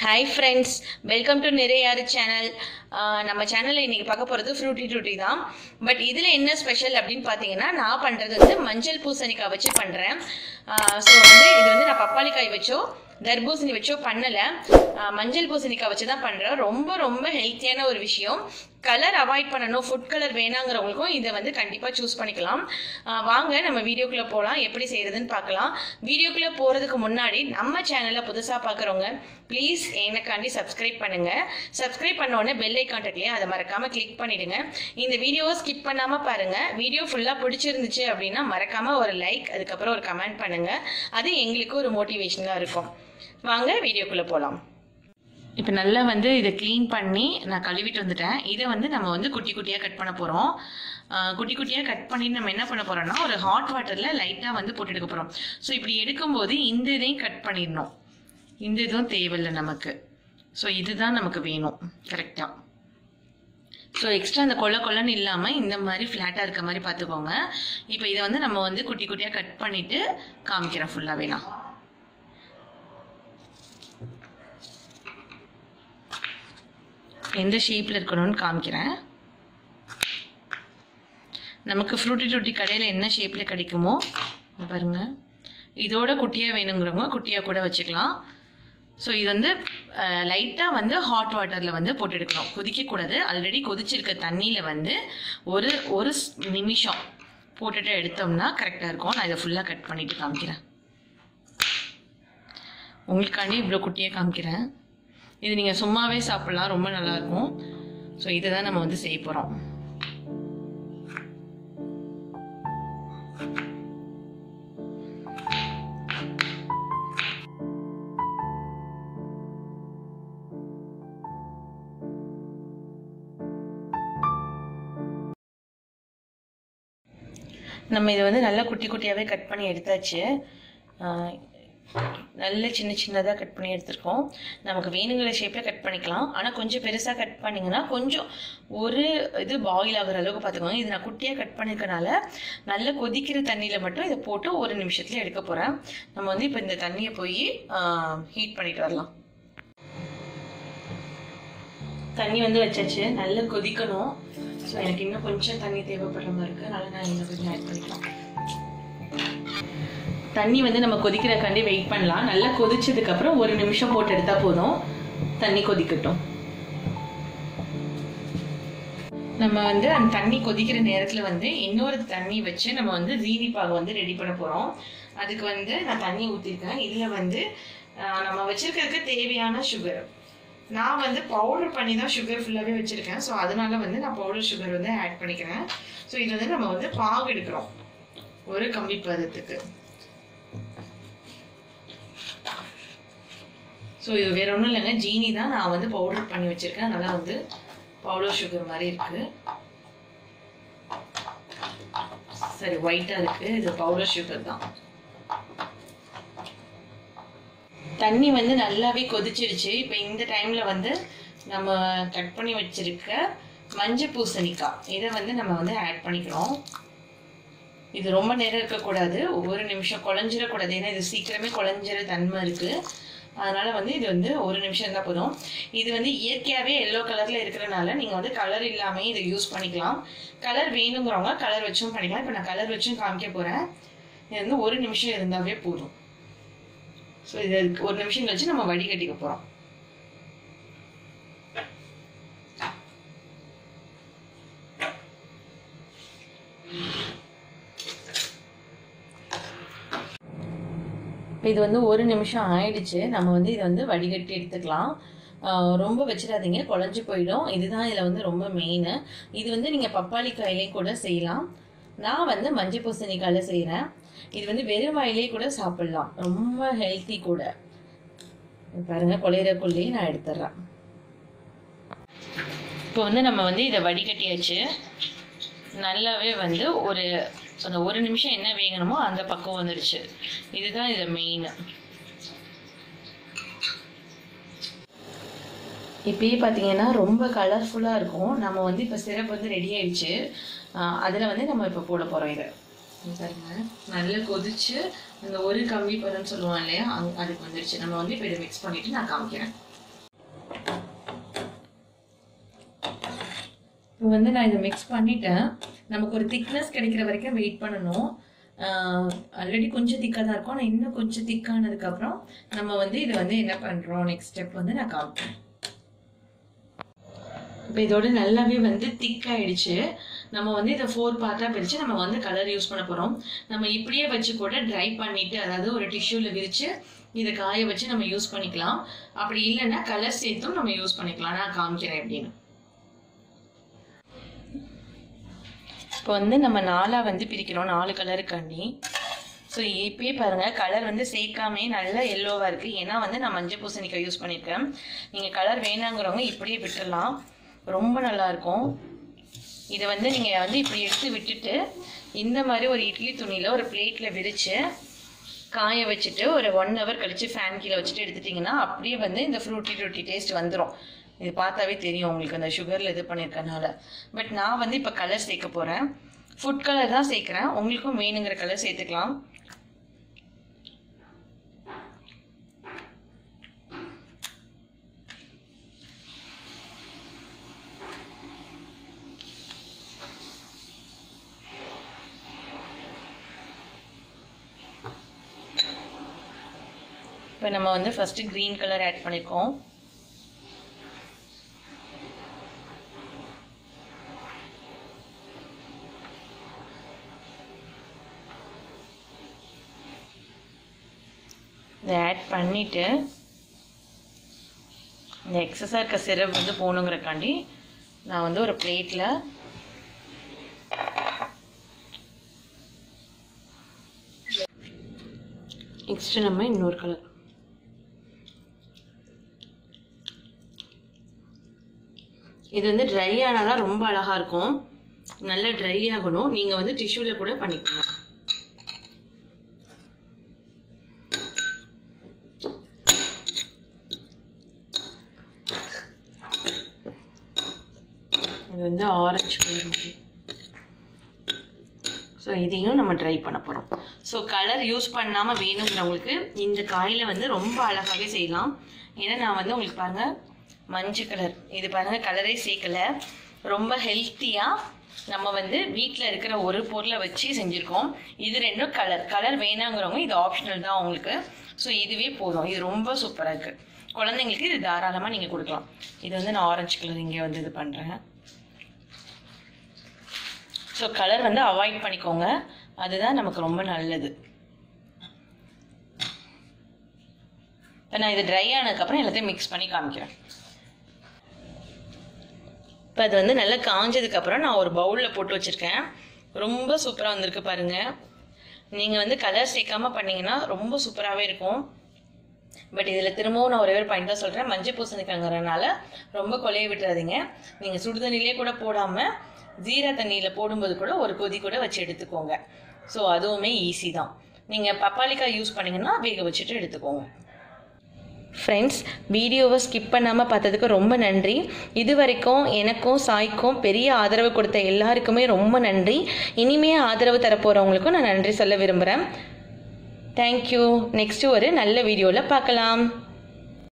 hi friends welcome to நிறையாரு channel நம்ம சேனலில் இன்னைக்கு பார்க்க போகிறது ஃப்ரூட்டி டூட்டி தான் பட் இதில் என்ன ஸ்பெஷல் அப்படின்னு பார்த்தீங்கன்னா நான் பண்ணுறது வந்து மஞ்சள் பூசணிக்காய் வச்சு பண்ணுறேன் ஸோ வந்து இது வந்து நான் பப்பாளி காய் வச்சோ தர்பூசணி வச்சோ பண்ணலை மஞ்சள் பூசணிக்காய் வச்சு தான் பண்ணுறேன் ரொம்ப ரொம்ப ஹெல்த்தியான ஒரு விஷயம் கலர் அவாய்ட் பண்ணணும் ஃபுட் கலர் வேணாங்கிறவங்களுக்கும் இதை வந்து கண்டிப்பாக சூஸ் பண்ணிக்கலாம் ஆஹ் வாங்க நம்ம வீடியோக்குள்ளே போகலாம் எப்படி செய்கிறதுன்னு பார்க்கலாம் வீடியோக்குள்ளே போகிறதுக்கு முன்னாடி நம்ம சேனலை புதுசாக பார்க்குறவங்க ப்ளீஸ் எனக்காண்டி சப்ஸ்கிரைப் பண்ணுங்கள் சப்ஸ்கிரைப் பண்ண உடனே பெல் ஐக்கான் இருக்குல்லையா அதை மறக்காமல் கிளிக் பண்ணிவிடுங்க இந்த வீடியோவை ஸ்கிப் பண்ணாமல் பாருங்கள் வீடியோ ஃபுல்லாக பிடிச்சிருந்துச்சு அப்படின்னா மறக்காமல் ஒரு லைக் அதுக்கப்புறம் ஒரு கமெண்ட் பண்ணுங்கள் அது எங்களுக்கு ஒரு மோட்டிவேஷனாக இருக்கும் வாங்க வீடியோக்குள்ளே போகலாம் இப்போ நல்லா வந்து இதை க்ளீன் பண்ணி நான் கழுவிட்டு வந்துட்டேன் இதை வந்து நம்ம வந்து குட்டி குட்டியாக கட் பண்ண போகிறோம் குட்டி குட்டியாக கட் பண்ணிட்டு நம்ம என்ன பண்ண போகிறோம்னா ஒரு ஹாட் வாட்டரில் லைட்டாக வந்து போட்டு எடுக்க போகிறோம் ஸோ இப்படி எடுக்கும்போது இந்த இதையும் கட் பண்ணிடணும் இந்த இதுவும் தேவையில்லை நமக்கு ஸோ இதுதான் நமக்கு வேணும் கரெக்டாக ஸோ எக்ஸ்ட்ரா அந்த கொள்ள கொள்ளன்னு இல்லாமல் இந்த மாதிரி ஃப்ளாட்டாக இருக்க மாதிரி பார்த்துக்கோங்க இப்போ இதை வந்து நம்ம வந்து குட்டி குட்டியாக கட் பண்ணிவிட்டு காமிக்கிறேன் ஃபுல்லாக வேணாம் எந்த ஷேப்பில் இருக்கணும்னு காமிக்கிறேன் நமக்கு ஃப்ரூட்டி டூட்டி கடையில் என்ன ஷேப்பில் கிடைக்குமோ இங்க பாருங்க இதோட குட்டியாக வேணுங்கிறவங்க குட்டியாக கூட வச்சுக்கலாம் ஸோ இது வந்து லைட்டாக வந்து ஹாட் வாட்டரில் வந்து போட்டு எடுக்கணும் கொதிக்கக்கூடாது ஆல்ரெடி கொதிச்சிருக்க தண்ணியில் வந்து ஒரு ஒரு ஸ்- நிமிஷம் போட்டுட்டு எடுத்தோம்னா கரெக்டாக இருக்கும் நான் இதை ஃபுல்லாக கட் பண்ணிட்டு காமிக்கிறேன் உங்களுக்காண்டி இவ்வளோ குட்டியாக காமிக்கிறேன் இது நீங்கள் சும்மாவே சாப்பிடலாம் ரொம்ப நல்லாயிருக்கும் ஸோ இதை தான் நம்ம வந்து செய்ய போகிறோம் நம்ம இதை வந்து நல்லா குட்டி குட்டியாகவே கட் பண்ணி எடுத்தாச்சு ஆஹ் நல்ல சின்ன சின்னதாக கட் பண்ணி எடுத்திருக்கோம் நமக்கு வேணுங்கிற ஷேப்பில் கட் பண்ணிக்கலாம் ஆனால் கொஞ்சம் பெருசாக கட் பண்ணிங்கன்னா கொஞ்சம் ஒரு இது பாயில் ஆகுற அளவுக்கு பார்த்துக்கோங்க இது நான் குட்டியாக கட் பண்ணியிருக்கனால நல்ல கொதிக்கிற தண்ணியில் மட்டும் இதை போட்டு ஒரு நிமிஷத்துல எடுக்க போகிறேன் நம்ம வந்து இப்போ இந்த தண்ணியை போய் ஹீட் பண்ணிட்டு வரலாம் தண்ணி வந்து வச்சாச்சு நல்லா கொதிக்கணும் ஸோ எனக்கு இன்னும் கொஞ்சம் தண்ணி தேவைப்படுற மாதிரி இருக்கு அதனால நான் இன்னும் கொஞ்சம் ஆட் பண்ணிக்கலாம் தண்ணி வந்து நம்ம கொதிக்கிறக்காண்டி வெயிட் பண்ணலாம் நல்லா கொதிச்சதுக்கு அப்புறம் ஒரு நிமிஷம் போட்டு எடுத்தா போதும் தண்ணி கொதிக்கட்டும் நம்ம வந்து அந்த தண்ணி கொதிக்கிற நேரத்துல வந்து இன்னொரு தண்ணி வச்சு நம்ம வந்து ஜீனி பாகு வந்து ரெடி பண்ண போறோம் அதுக்கு வந்து நான் தண்ணி ஊத்திருக்கேன் இதுல வந்து ஆஹ், நம்ம வச்சிருக்கிறதுக்கு தேவையான சுகர் நான் வந்து பவுடர் பண்ணி தான் சுகர் ஃபுல்லாகவே வச்சுருக்கேன் ஸோ அதனால வந்து நான் பவுடர் சுகர் வந்து ஆட் பண்ணிக்கிறேன் ஸோ இது வந்து நம்ம வந்து பாகு எடுக்கிறோம் ஒரு கம்பி பதத்துக்கு ஸோ இது வேற ஒன்றும் இல்லைங்க ஜீனி தான் நான் வந்து பவுடர் பண்ணி வச்சிருக்கேன் அதனால வந்து பவுடர் சுகர் மாதிரி இருக்கு சரி ஒயிட்டா இருக்கு இது பவுடர் சுகர் தான் தண்ணி வந்து நல்லாவே கொதிச்சிருச்சு இப்போ இந்த டைம்ல வந்து நம்ம கட் பண்ணி வச்சிருக்க மஞ்சள் பூசணிக்காய் இதை வந்து நம்ம வந்து ஆட் பண்ணிக்கிறோம் இது ரொம்ப நேரம் இருக்கக்கூடாது ஒவ்வொரு நிமிஷம் குழஞ்சிடக்கூடாது ஏன்னா இது சீக்கிரமே குழஞ்சிற தன்மை இருக்கு அதனால வந்து இது வந்து ஒரு நிமிஷம் இருந்தால் போதும் இது வந்து இயற்கையாகவே எல்லோ கலரில் இருக்கிறனால நீங்கள் வந்து கலர் இல்லாமல் இதை யூஸ் பண்ணிக்கலாம் கலர் வேணுங்கிறவங்க கலர் வச்சும் பண்ணிக்கலாம் இப்போ நான் கலர் வச்சும் காமிக்க போகிறேன் இது வந்து ஒரு நிமிஷம் இருந்தாவே போதும் ஸோ இது ஒரு நிமிஷம் கழிச்சு நம்ம வடிகட்டிக்க போகிறோம் இப்போ இது வந்து ஒரு நிமிஷம் ஆயிடுச்சு நம்ம வந்து இதை வந்து வடிகட்டி எடுத்துக்கலாம் ஆஹ் ரொம்ப வச்சிடாதீங்க குழஞ்சு போயிடும் இதுதான் இதில் வந்து ரொம்ப மெயின் இது வந்து நீங்கள் பப்பாளி காயிலையும் கூட செய்யலாம் நான் வந்து மஞ்சள் பூசணிக்காயில் செய்கிறேன் இது வந்து வெறும் வாயிலே கூட சாப்பிடலாம் ரொம்ப ஹெல்த்தி கூட இது பாருங்க குழையிறக்குள்ளேயே நான் எடுத்துடுறேன் இப்போ வந்து நம்ம வந்து இதை வடிகட்டியாச்சு நல்லாவே வந்து ஒரு அந்த ஒரு நிமிஷம் என்ன வேகணுமோ அந்த பக்கம் வந்துடுச்சு இதுதான் இது மெயின் இப்பயே பார்த்தீங்கன்னா ரொம்ப கலர்ஃபுல்லாக இருக்கும் நம்ம வந்து இப்போ சிரப் வந்து ரெடி ஆயிடுச்சு அதில் வந்து நம்ம இப்போ போட போகிறோம் இதை இங்க பாருங்க நல்லா கொதிச்சு அந்த ஒரு கம்பி பதம்னு சொல்லுவோம் இல்லையா அங்க- அதுக்கு வந்துடுச்சு நம்ம வந்து இப்போ இதை மிக்ஸ் பண்ணிட்டு நான் காமிக்கிறேன் இப்போ வந்து நான் இதை மிக்ஸ் பண்ணிட்டேன் நமக்கு ஒரு திக்னஸ் கிடைக்கிற வரைக்கும் வெயிட் பண்ணணும் ஆல்ரெடி கொஞ்சம் திக்காக தான் இருக்கும் ஆனால் இன்னும் கொஞ்சம் திக்கானதுக்கப்புறம் நம்ம வந்து இதை வந்து என்ன பண்ணுறோம் நெக்ஸ்ட் ஸ்டெப் வந்து நான் காமிப்பேன் இப்போ இதோட நல்லாவே வந்து திக் ஆயிடுச்சு நம்ம வந்து இதை ஃபோர் பார்ட்டாக பிரித்து நம்ம வந்து கலர் யூஸ் பண்ண போகிறோம் நம்ம இப்படியே வச்சு கூட ட்ரை பண்ணிட்டு அதாவது ஒரு டிஷ்யூவில் விரித்து இதை காய வச்சு நம்ம யூஸ் பண்ணிக்கலாம் அப்படி இல்லைன்னா கலர் சேர்த்தும் நம்ம யூஸ் பண்ணிக்கலாம் நான் காமிக்கிறேன் எப்படின்னு இப்போ வந்து நம்ம நாலாக வந்து பிரிக்கிறோம் நாலு கலருக்காண்டி ஸோ இப்பயே பாருங்கள் கலர் வந்து சேர்க்காமே நல்ல எல்லோவாக இருக்குது ஏன்னா வந்து நான் மஞ்சள் பூசணிக்காய் யூஸ் பண்ணியிருக்கேன் நீங்கள் கலர் வேணாங்கிறவங்க இப்படியே விட்டுடலாம் ரொம்ப நல்லாயிருக்கும் இதை வந்து நீங்கள் வந்து இப்படி எடுத்து விட்டுட்டு இந்த மாதிரி ஒரு இட்லி துணியில் ஒரு பிளேட்டில் விரித்து காய வச்சுட்டு ஒரு ஒன் ஹவர் கழித்து ஃபேன் கீழே வச்சுட்டு எடுத்துட்டிங்கன்னா அப்படியே வந்து இந்த ஃப்ரூட்டி டூட்டி டேஸ்ட் வந்துடும் இது பார்த்தாவே தெரியும் உங்களுக்கு அந்த சுகரில் இது பண்ணியிருக்கனால பட் நான் வந்து இப்போ கலர் சேர்க்க போகிறேன் ஃபுட் கலர் தான் சேர்க்குறேன் உங்களுக்கும் வேணுங்கிற கலர் சேர்த்துக்கலாம் இப்போ நம்ம வந்து ஃபஸ்ட்டு க்ரீன் கலர் ஆட் பண்ணியிருக்கோம் இதை ஆட் பண்ணிவிட்டு இந்த எக்ஸஸாக இருக்க சிரப் வந்து போகணுங்கிறக்காண்டி நான் வந்து ஒரு பிளேட்டில் நெக்ஸ்ட்டு நம்ம இன்னொரு கலர் இது வந்து ட்ரை ஆனால் தான் ரொம்ப அழகாக இருக்கும் நல்லா ட்ரை ஆகணும் நீங்கள் வந்து டிஷ்யூவில் கூட பண்ணிக்கலாம் இது வந்து ஆரஞ்சு கலர் மாதிரி ஸோ இதையும் நம்ம ட்ரை பண்ண போகிறோம் ஸோ கலர் யூஸ் பண்ணாமல் வேணுங்கிறவங்களுக்கு இந்த காயில் வந்து ரொம்ப அழகாகவே செய்யலாம் ஏன்னா நான் வந்து உங்களுக்கு பாருங்கள் மஞ்சள் கலர் இது பாருங்கள் கலரே சேர்க்கலை ரொம்ப ஹெல்த்தியாக நம்ம வந்து வீட்டில் இருக்கிற ஒரு பொருளை வச்சு செஞ்சுருக்கோம் இது ரெண்டும் கலர் கலர் வேணாங்கிறவங்க இது ஆப்ஷனல் தான் உங்களுக்கு ஸோ இதுவே போதும் இது ரொம்ப சூப்பராக இருக்குது குழந்தைங்களுக்கு இது தாராளமாக நீங்கள் கொடுக்கலாம் இது வந்து நான் ஆரஞ்சு கலர் இங்கே வந்து இது பண்ணுறேன் ஸோ கலர் வந்து அவாய்ட் பண்ணிக்கோங்க அதுதான் நமக்கு ரொம்ப நல்லது இப்போ நான் இது ட்ரை ஆனதுக்கப்புறம் எல்லாத்தையும் மிக்ஸ் பண்ணி காமிக்கிறேன் இப்போ அது வந்து நல்லா காஞ்சதுக்கப்புறம் நான் ஒரு பவுலில் போட்டு வச்சுருக்கேன் ரொம்ப சூப்பராக வந்திருக்கு பாருங்கள் நீங்கள் வந்து கலர் சேர்க்காம பண்ணிங்கன்னா ரொம்ப சூப்பராகவே இருக்கும் பட் இதில் திரும்பவும் நான் ஒரே ஒரு பாயிண்ட் தான் சொல்கிறேன் மஞ்சள் பூசணிக்காங்கிறனால ரொம்ப கொலைய விட்டுறாதீங்க நீங்கள் சுடுதண்ணிலே கூட போடாமல் ஜீரா தண்ணியில் போடும்போது கூட ஒரு கொதி கூட வச்சு எடுத்துக்கோங்க ஸோ அதுவுமே ஈஸி தான் நீங்கள் பப்பாளிக்காய் யூஸ் பண்ணிங்கன்னா வேக வச்சுட்டு எடுத்துக்கோங்க ஃப்ரெண்ட்ஸ் வீடியோவை ஸ்கிப் பண்ணாமல் பார்த்ததுக்கு ரொம்ப நன்றி இது வரைக்கும் எனக்கும் சாய்க்கும் பெரிய ஆதரவு கொடுத்த எல்லாருக்குமே ரொம்ப நன்றி இனிமே ஆதரவு தரப்போகிறவங்களுக்கும் நான் நன்றி சொல்ல விரும்புகிறேன் தேங்க்யூ நெக்ஸ்ட்டு ஒரு நல்ல வீடியோவில் பார்க்கலாம்